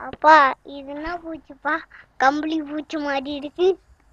அப்பா இது என்ன பூச்சிப்பா கம்பளி பூச்சி மாதிரி இருக்கு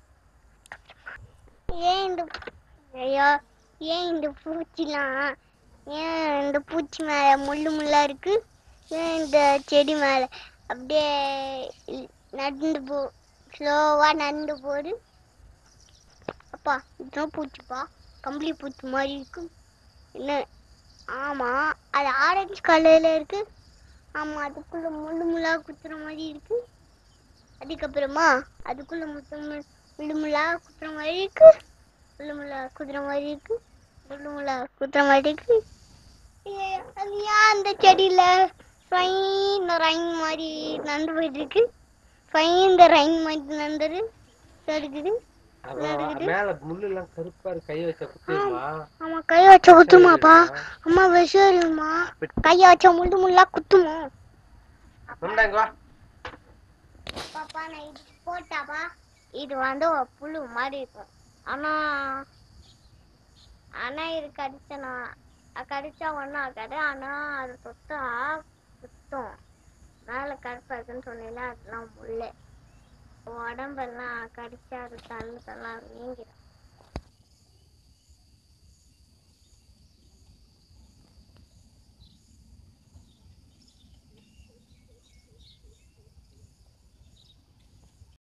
ஏன் இந்த ஐயா ஏன் இந்த பூச்சிலாம் ஏன் இந்த பூச்சி மேல முள்ளு முள்ளா இருக்கு ஏன் இந்த செடி மேல அப்படியே இ- நடந்து போ ஸ்லோவா நடந்து போகுது அப்பா இதுதான் பூச்சிப்பா கம்பளி பூச்சி மாதிரி இருக்கு என்ன ஆமா அது ஆரஞ்சு கலர்ல இருக்கு ஆமா அதுக்குள்ள முள்ளு முள்ளா குத்துற மாதிரி இருக்கு அதுக்கப்புறமா அதுக்குள்ள முத்து மு- முள்ளு முள்ளா குத்துற மாதிரி இருக்கு முள்ளு முள்ளா குத்துற மாதிரி இருக்கு முள்ளு முள்ளா குத்துற மாதிரி இருக்கு ஏ, அது ஏன் அந்த செடியில ஃபைன் ரைன் மாதிரி நடந்து போயிட்டு இருக்கு ஃபைன் இந்த ரைன் மாதிரி நடந்தது இருக்குது அதான் மேல முள்ளு எல்லாம் கருப்பா இருக்கு கை வச்ச குத்திடுமா ஆமா கை வச்ச குத்துமாப்பா அம்மா விஷயமா கைய வச்ச முள்ளு முள்ளா குத்துமா நம்மடா இங்க வா பாப்பா நான் இது போட்டாப்பா இது வந்து ஒரு புழு மாதிரி இருக்கும் ஆனா ஆனா இது கடிச்சனா கடிச்சா ஒன்றும் ஆகாது ஆனா அது தொட்டா குத்தும் மேலே கருப்பா இருக்குன்னு சொன்னீங்களா அதெல்லாம் முள்ளு உடம்பெல்லாம் கடிச்சா அது தள்ளுதெல்லாம் நீங்கிடும்